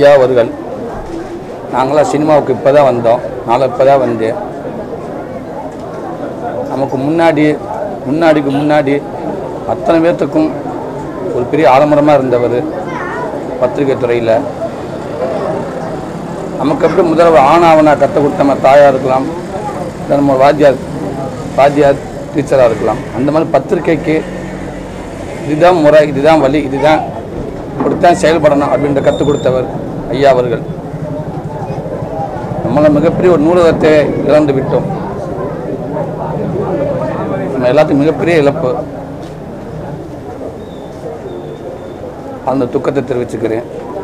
ஐயா அவர்கள் நாங்களாம் சினிமாவுக்கு இப்போ தான் வந்தோம் நானும் இப்போ தான் வந்தேன் நமக்கு முன்னாடி முன்னாடிக்கு முன்னாடி அத்தனை பேர்த்துக்கும் ஒரு பெரிய ஆலமரமாக இருந்தவர் பத்திரிகை துறையில் நமக்கு எப்படி முதல்வர் ஆணாவனா கற்றுக் கொடுத்த நம்ம தாயாக இருக்கலாம் இல்லை நம்ம வாத்தியார் வாத்தியார் டீச்சராக இருக்கலாம் அந்த மாதிரி பத்திரிக்கைக்கு இதுதான் முறை இதுதான் வழி இதுதான் இப்படித்தான் செயல்படணும் அப்படின்ற கற்றுக் கொடுத்தவர் ஐயா அவர்கள் நம்மளை மிகப்பெரிய ஒரு நூலகத்தை இழந்து விட்டோம் நம்ம எல்லாத்துக்கும் மிகப்பெரிய இழப்பு அந்த துக்கத்தை தெரிவிச்சுக்கிறேன்